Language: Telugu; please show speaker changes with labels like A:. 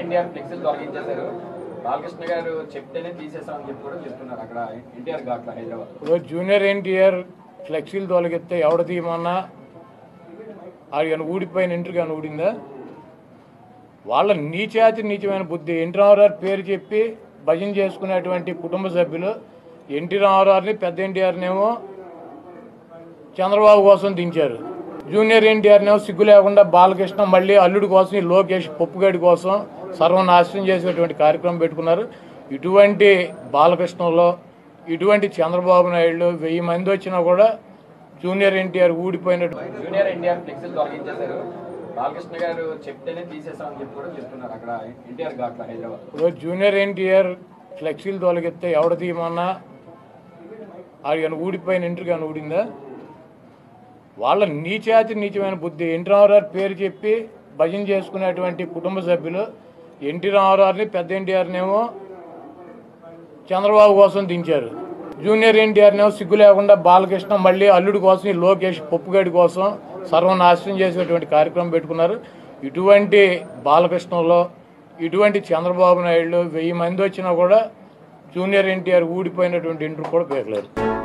A: ఎన్టీఆర్ ఫ్లెక్సీలు తొలగించేశారు బాలకృష్ణ గారు చెప్తేనే తీసేసామని చెప్పి కూడా చెప్తున్నారు అక్కడ ఎన్టీఆర్ ఘాట్లో హైదరాబాద్
B: ఇప్పుడు జూనియర్ ఎన్టీఆర్ ఫ్లెక్సీలు తొలగిస్తే ఎవడ తీయమన్నా అది కానీ ఊడిపోయిన ఇంటర్ కానీ ఊడిందా వాళ్ళ నీచాతి నీచమైన బుద్ధి ఎన్టీ రామారావు పేరు చెప్పి భజన చేసుకునేటువంటి కుటుంబ సభ్యులు ఎన్టీ రామారావుని పెద్ద ఎన్టీఆర్నేమో చంద్రబాబు కోసం దించారు జూనియర్ ఎన్టీఆర్నేమో సిగ్గు లేకుండా బాలకృష్ణ మళ్ళీ అల్లుడి కోసం ఈ లోకేష్ పప్పుగడి కోసం సర్వనాశనం చేసేటువంటి కార్యక్రమం పెట్టుకున్నారు ఇటువంటి బాలకృష్ణలో ఇటువంటి చంద్రబాబు నాయుడు వెయ్యి మంది వచ్చినా కూడా జూనియర్ ఎన్టీఆర్ ఊడిపోయినట్టు
A: జూనియర్ ఎన్టీఆర్ ఫ్లెక్సీలు తొలగించేశారు బాలకృష్ణ గారు చెప్తేనే తీసేసామని చెప్పి కూడా చెప్తున్నారు అక్కడ ఎన్టీఆర్ ఘాట్లో హైదరాబాద్
B: ఇప్పుడు జూనియర్ ఎన్టీఆర్ ఫ్లెక్సీలు తొలగిస్తే ఎవడ తీయమన్నా అది కానీ ఊడిపోయిన ఇంటర్ కానీ ఊడిందా వాళ్ళ నీచాతి నీచమైన బుద్ధి ఎన్టీ రామారావు పేరు చెప్పి భజన చేసుకునేటువంటి కుటుంబ సభ్యులు ఎన్టీ రామారావుని పెద్ద ఎన్టీఆర్నేమో చంద్రబాబు కోసం దించారు జూనియర్ ఎన్టీఆర్నేమో సిగ్గు లేకుండా బాలకృష్ణ మళ్ళీ అల్లుడి కోసం ఈ లోకేష్ పప్పుగడి కోసం సర్వనాశనం చేసేటువంటి కార్యక్రమం పెట్టుకున్నారు ఇటువంటి బాలకృష్ణలో ఇటువంటి చంద్రబాబు నాయుడు వెయ్యి మంది వచ్చినా కూడా జూనియర్ ఎన్టీఆర్ ఊడిపోయినటువంటి ఇంటర్ కూడా పేర్లేరు